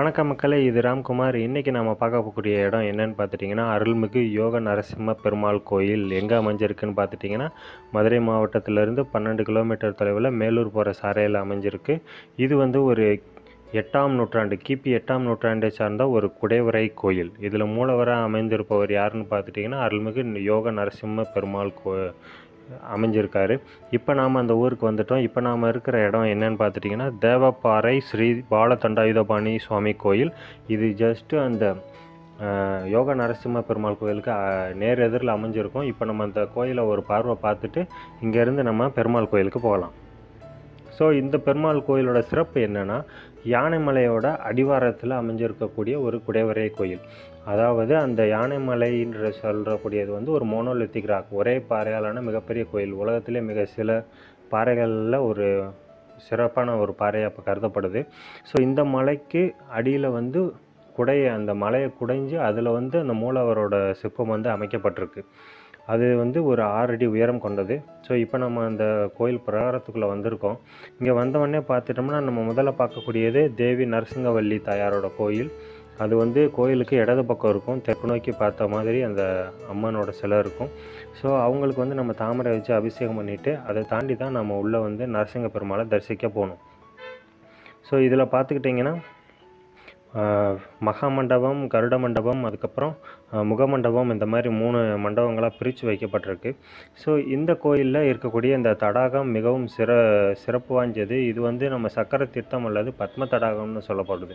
வணக்கம் மக்களே இது ராம்குமார் இன்றைக்கி நம்ம பார்க்க போகக்கூடிய இடம் என்னன்னு பார்த்துட்டிங்கன்னா அருள்மிகு யோக நரசிம்ம பெருமாள் கோயில் எங்கே அமைஞ்சிருக்குன்னு பார்த்துட்டிங்கன்னா மதுரை மாவட்டத்திலேருந்து பன்னெண்டு கிலோமீட்டர் தொலைவில் மேலூர் போகிற சாலையில் அமைஞ்சிருக்கு இது வந்து ஒரு எட்டாம் நூற்றாண்டு கிபி எட்டாம் நூற்றாண்டை சார்ந்த ஒரு குடைவரை கோயில் இதில் மூலவராக அமைந்திருப்பவர் யாருன்னு பார்த்துட்டிங்கன்னா அருள்மிகு யோக நரசிம்ம பெருமாள் கோ அமைஞ்சிருக்காரு இப்போ நாம் அந்த ஊருக்கு வந்துட்டோம் இப்போ நாம் இருக்கிற இடம் என்னன்னு பார்த்துட்டிங்கன்னா தேவப்பாறை ஸ்ரீ பாலதண்டாயுதபாணி சுவாமி கோயில் இது ஜஸ்ட்டு அந்த அஹ், யோக நரசிம்ம பெருமாள் கோயிலுக்கு அஹ், நேர் எதிரில் அமைஞ்சிருக்கும் இப்போ நம்ம அந்த கோயிலை ஒரு பார்வை பார்த்துட்டு இங்கேருந்து நம்ம பெருமாள் கோயிலுக்கு போகலாம் ஸோ இந்த பெருமாள் கோயிலோட சிறப்பு என்னென்னா யானைமலையோட அடிவாரத்தில் அமைஞ்சிருக்கக்கூடிய ஒரு குடைவரை கோயில் அதாவது அந்த யானைமலைன்ற சொல்கிறக்கூடியது வந்து ஒரு மோனோலித்திக் ராக் ஒரே பாறையாலான மிகப்பெரிய கோயில் உலகத்திலே மிக சில பாறைகளில் ஒரு சிறப்பான ஒரு பாறையாக இப்போ கருதப்படுது ஸோ இந்த மலைக்கு அடியில் வந்து குடைய அந்த மலையை குடைஞ்சு அதில் வந்து அந்த மூலவரோட சிற்பம் வந்து அமைக்கப்பட்டிருக்கு அது வந்து ஒரு ஆறு அடி உயரம் கொண்டது ஸோ இப்போ நம்ம அந்த கோயில் பிரகாரத்துக்குள்ளே வந்திருக்கோம் இங்கே வந்தவொடனே பார்த்துட்டோம்னா நம்ம முதல்ல பார்க்கக்கூடியது தேவி நரசிங்கவல்லி தாயாரோட கோயில் அது வந்து கோயிலுக்கு இடது பக்கம் இருக்கும் தெற்கு நோக்கி பார்த்த மாதிரி அந்த அம்மனோட சிலை இருக்கும் ஸோ அவங்களுக்கு வந்து நம்ம தாமரை வச்சு அபிஷேகம் பண்ணிவிட்டு அதை தாண்டி தான் நம்ம உள்ளே வந்து நரசிங்க பெருமாளை தரிசிக்க போகணும் ஸோ இதில் பார்த்துக்கிட்டிங்கன்னா ஆஹ், மகா மண்டபம் கருட மண்டபம் அதுக்கப்புறம் ஆஹ், முகமண்டபம் இந்த மாதிரி மூணு மண்டபங்களாக பிரித்து வைக்கப்பட்டிருக்கு ஸோ இந்த கோயிலில் இருக்கக்கூடிய இந்த தடாகம் மிகவும் சிற சிறப்பு வாய்ந்தது இது வந்து நம்ம சக்கர தீர்த்தம் அல்லது பத்ம தடாகம்னு சொல்லப்படுது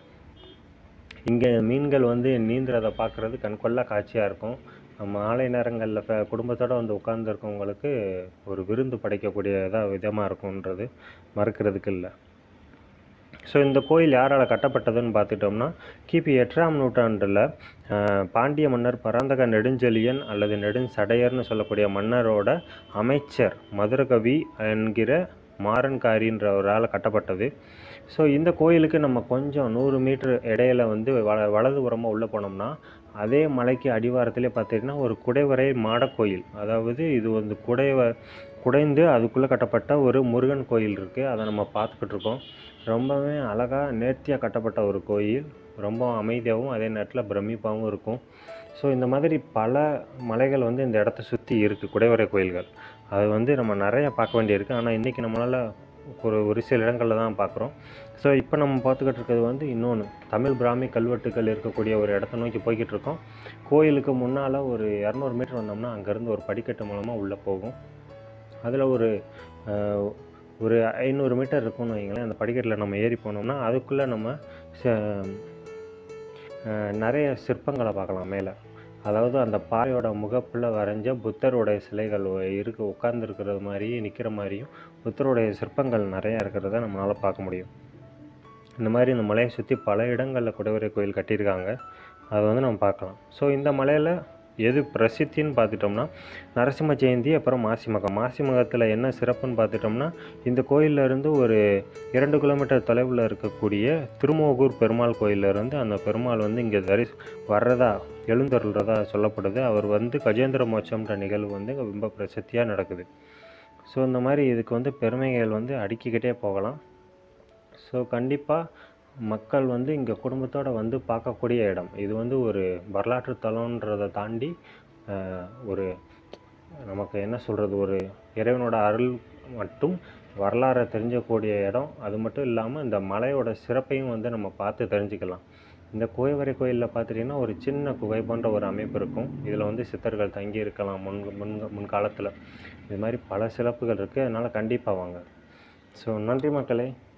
இங்கே மீன்கள் வந்து நீந்துறதை பார்க்குறது கண்கொள்ளா காட்சியாக இருக்கும் மாலை நேரங்களில் ஃப குடும்பத்தோடு வந்து உட்காந்துருக்கவங்களுக்கு ஒரு விருந்து படைக்கக்கூடியதாக விதமாக இருக்கும்ன்றது மறுக்கிறதுக்கு இல்லை ஸோ இந்த கோயில் யாரால் கட்டப்பட்டதுன்னு பார்த்துட்டோம்னா கிபி எட்டாம் நூற்றாண்டில் ஆஹ், பாண்டிய மன்னர் பராந்தக நெடுஞ்செழியன் அல்லது நெடுஞ்சடையர்னு சொல்லக்கூடிய மன்னரோட அமைச்சர் மதுரகவி என்கிற மாறன்காரின்றவரால் கட்டப்பட்டது ஸோ இந்த கோயிலுக்கு நம்ம கொஞ்சம் நூறு மீட்டர் இடையில வந்து வல வலதுபுறமாக உள்ளே போனோம்னா அதே மலைக்கு அடிவாரத்திலே பார்த்தீங்கன்னா ஒரு குடைவரை மாடக்கோயில் அதாவது இது வந்து குடைவ குடைந்து அதுக்குள்ளே கட்டப்பட்ட ஒரு முருகன் கோயில் இருக்குது அதை நம்ம பார்த்துக்கிட்டு இருக்கோம் ரொம்பவே அழகாக நேர்த்தியாக கட்டப்பட்ட ஒரு கோயில் ரொம்ப அமைதியாகவும் அதே நேரத்தில் பிரமிப்பாகவும் இருக்கும் ஸோ இந்த மாதிரி பல மலைகள் வந்து இந்த இடத்த சுற்றி இருக்குது குடைவரை கோயில்கள் அது வந்து நம்ம நிறைய பார்க்க வேண்டியிருக்கு ஆனால் இன்றைக்கி நம்மளால் ஒரு ஒரு சில இடங்களில் தான் பார்க்குறோம் ஸோ இப்போ நம்ம பார்த்துக்கிட்டு இருக்கிறது வந்து இன்னொன்று தமிழ் பிராமி கல்வெட்டுகள் இருக்கக்கூடிய ஒரு இடத்த நோக்கி போய்கிட்டு இருக்கோம் கோயிலுக்கு முன்னால் ஒரு இரநூறு மீட்டர் வந்தோம்னா அங்கேருந்து ஒரு படிக்கட்டு மூலமாக உள்ளே போகும் அதில் ஒரு அஹ், ஒரு ஐநூறு மீட்டர் இருக்கும்னு வைங்களேன் அந்த படிக்கட்டில் நம்ம ஏறி போனோம்னா அதுக்குள்ளே நம்ம ச- அஹ், நிறைய சிற்பங்களை பார்க்கலாம் மேலே அதாவது அந்த பாறையோட முகப்பில் வரைஞ்ச புத்தருடைய சிலைகள் இருக்கு உட்கார்ந்துருக்கிறது மாதிரியும் நிற்கிற மாதிரியும் புத்தருடைய சிற்பங்கள் நிறையா இருக்கிறத நம்மளால் பார்க்க முடியும் இந்த மாதிரி இந்த மலையை சுற்றி பல இடங்களில் குடைவரை கோயில் கட்டியிருக்காங்க அதை வந்து நம்ம பார்க்கலாம் ஸோ இந்த மலையில் எது பிரசித்தின்னு பார்த்துட்டோம்னா நரசிம்ம ஜெயந்தி அப்புறம் மாசிமகம் மாசிமகத்தில் என்ன சிறப்புன்னு பார்த்துட்டோம்னா இந்த கோயில்ல இருந்து ஒரு இரண்டு கிலோமீட்டர் தொலைவில் இருக்கக்கூடிய திருமோகூர் பெருமாள் கோயில்ல இருந்து அந்த பெருமாள் வந்து இங்கே தரி வர்றதா எழுந்தருள்றதா சொல்லப்படுது அவர் வந்து கஜேந்திர மோட்சம்ன்ற நிகழ்வு வந்து இங்க ரொம்ப பிரசித்தியாக நடக்குது ஸோ இந்த மாதிரி இதுக்கு வந்து பெருமைகள் வந்து அடுக்கிக்கிட்டே போகலாம் ஸோ கண்டிப்பாக மக்கள் வந்து இங்கே குடும்பத்தோடு வந்து பார்க்கக்கூடிய இடம் இது வந்து ஒரு வரலாற்று தலன்றதை தாண்டி ஆஹ், ஒரு நமக்கு என்ன சொல்கிறது ஒரு இறைவனோட அருள் மட்டும் வரலாறை தெரிஞ்சக்கூடிய இடம் அது மட்டும் இல்லாமல் இந்த மலையோட சிறப்பையும் வந்து நம்ம பார்த்து தெரிஞ்சுக்கலாம் இந்த குகைவரை கோயிலில் பார்த்துட்டிங்கன்னா ஒரு சின்ன குகை போன்ற ஒரு அமைப்பு இருக்கும் இதில் வந்து சித்தர்கள் தங்கி இருக்கலாம் முன் முன் முன்காலத்தில் இது மாதிரி பல சிறப்புகள் இருக்குது அதனால் கண்டிப்பாக வாங்க ஸோ நன்றி மக்களே